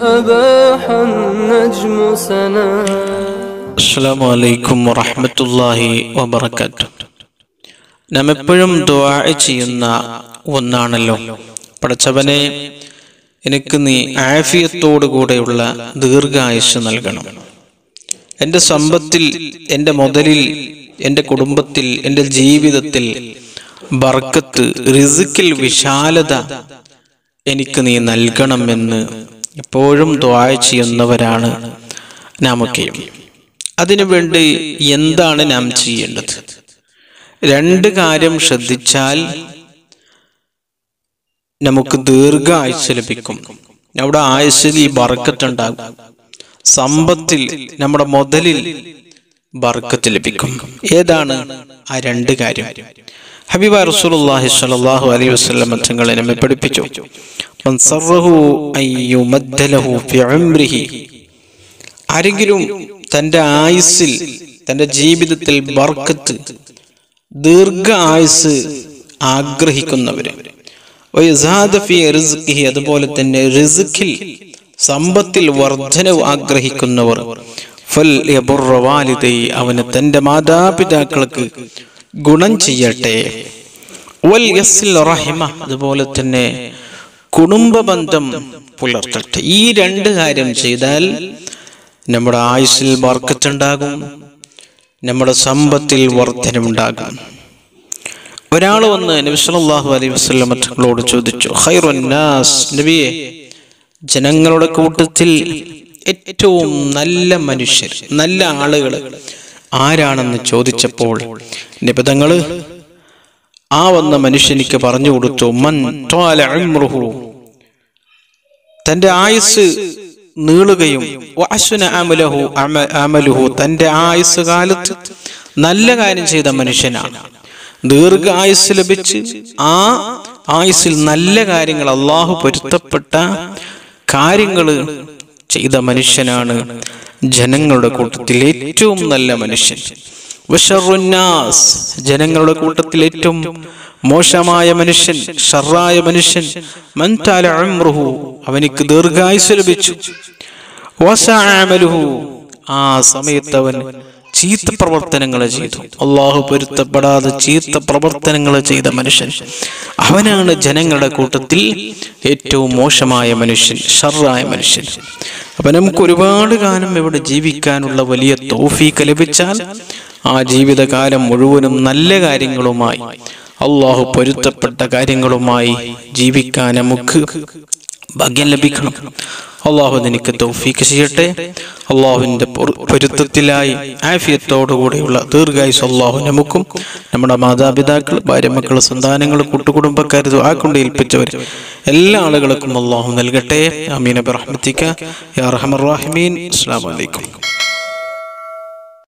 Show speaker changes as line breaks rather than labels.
أباح النجم سنا
അസ്സലാമു അലൈക്കും വറഹ്മത്തുള്ളാഹി വബറകാത്തു നാം എപ്പോഴും ദുആ ചെയ്യുന്ന ഒന്നാണല്ലോ പടച്ചവനെ എനിക്ക് നീ ആഫിയത്തോടു കൂടെയുള്ള ദീർഘായുസ് നൽകണം എൻ്റെ സമ്പത്തിൽ എൻ്റെ മുതലിൽ എൻ്റെ കുടുംബത്തിൽ എൻ്റെ ജീവിതത്തിൽ ബർക്കത്ത് റിസുക്കിൽ വിശാലത എനിക്ക് നീ നൽകണമെന്ന് എപ്പോഴും ദ്വായ ചെയ്യുന്നവരാണ് നാമൊക്കെയും അതിനുവേണ്ടി എന്താണ് നാം ചെയ്യേണ്ടത് രണ്ട് കാര്യം ശ്രദ്ധിച്ചാൽ നമുക്ക് ദീർഘ ആയുസ് ലഭിക്കും അവിടെ ആയുസ്സിൽ ഈ ബർക്കത്തുണ്ടാകും സമ്പത്തിൽ നമ്മുടെ മുതലിൽ ബർക്കത്ത് ലഭിക്കും ഏതാണ് ആ രണ്ട് കാര്യം ഹബീബ റസൂലുള്ളാഹി സ്വല്ലല്ലാഹു അലൈഹി വസല്ലം തങ്ങളെ നമ്മെ പഠിപ്പിച്ചു മൻ സർറഹു അൻ യുമദ്ദ ലഹു ഫി ഉംരിഹി ആരെങ്കിലും തന്റെ ആയുസ്സിൽ തന്റെ ജീവിതത്തിൽ ബർക്കത്ത് ദീർഘ ആയുസ് ആഗ്രഹിക്കുന്നവര് വയസാദ ഫി റിസ്ഖിഹി അതുപോലെ തന്നെ റിസ്ഖിൽ സമ്പത്തിൽ വർധനവ് ആഗ്രഹിക്കുന്നവർ ഫൽ യബുറ വാലിദൈ അവന് തന്റെ മാതാപിതാക്കൾക്ക് ഗുണം ചെയ്യട്ടെ വൽ യസ്സിൽ റഹിമ അതുപോലെ തന്നെ കുടുംബ ബന്ധം പുലർത്തട്ടെ ഈ രണ്ട് കാര്യം ചെയ്താൽ നമ്മുടെ ആയുസ്സിൽ വർക്കത്തുണ്ടാകും നമ്മുടെ സമ്പത്തിൽ വർധനമുണ്ടാകും ഒരാൾ വന്ന് നബി സല്ലല്ലാഹു അലൈഹി വസല്ലം തങ്ങളോട് ചോദിച്ചു ഖൈറുൻ നാസ് നബിയെ ജനങ്ങളുടെ കൂട്ടത്തിൽ ഏറ്റവും നല്ല മനുഷ്യർ നല്ല ആളുകൾ ആരാണെന്ന് ചോദിച്ചപ്പോൾ നിബിതങ്ങള് ആ വന്ന മനുഷ്യനിക്ക് പറഞ്ഞു കൊടുത്തു മൻ ത്വാല ഉംറുഹു തന്റെ ആയുസ് നീളുകയും വഅസ്ന അമലഹു അമ- അമലുഹു തന്റെ ആയുസ് കാലത്ത് നല്ല കാര്യം ചെയ്ത മനുഷ്യനാണ് ദീർഘ ആയുസ് ലഭിച്ച് ആ ആയുസ്സിൽ നല്ല കാര്യങ്ങൾ അള്ളാഹു പൊരുത്തപ്പെട്ട കാര്യങ്ങൾ ചെയ്ത മനുഷ്യനാണ് ജനങ്ങളുടെ കൂട്ടത്തിൽ ഏറ്റവും നല്ല മനുഷ്യൻ വശറുന്നാസ് ജനങ്ങളുടെ കൂട്ടത്തിൽ ഏറ്റവും മോശമായ മനുഷ്യൻ ഷറായ മനുഷ്യൻ മൻതാല ഉംറുഹു അവനിക്ക് ദീർഘായുസ് ലഭിച്ചു വസഅമലുഹു ആ സമയത്ത് അവൻ ചീത്ത പ്രവർത്തനങ്ങൾ ചെയ്തു അള്ളാഹു പൊരുത്തപ്പെടാതെ ചീത്ത പ്രവർത്തനങ്ങൾ ചെയ്ത മനുഷ്യൻ അവനാണ് ജനങ്ങളുടെ കൂട്ടത്തിൽ ഏറ്റവും മോശമായ മനുഷ്യൻ ഷറായ മനുഷ്യൻ അപ്പൊ നമുക്ക് ഒരുപാട് കാലം ഇവിടെ ജീവിക്കാനുള്ള വലിയ തോഫീക്ക് ലഭിച്ചാൽ ആ ജീവിതകാലം മുഴുവനും നല്ല കാര്യങ്ങളുമായി അള്ളാഹു പൊരുത്തപ്പെട്ട കാര്യങ്ങളുമായി ജീവിക്കാൻ നമുക്ക് ഭാഗ്യം ലഭിക്കണം അള്ളാഹു നിനക്ക് തൗഫീക്ക് ചെയ്യട്ടെ അള്ളാഹുവിന്റെ പൊറു- പൊരുത്തത്തിലായി ആഫിയത്തോടുകൂടിയുള്ള ദീർഘായുസ് അള്ളാഹു നമുക്കും നമ്മുടെ മാതാപിതാക്കൾ ഭാര്യമക്കൾ സന്താനങ്ങൾ കൂട്ടുകുടുംബക്കാർ ആ കൊണ്ട് ഏൽപ്പിച്ചവർ എല്ലാ ആളുകൾക്കും അള്ളാഹു നൽകട്ടെ അമീൻ അബി റഹ്മത്തിക്ക യാ റഹ്മർ റഹീമീൻ അസ്സലാമു അലൈക്കും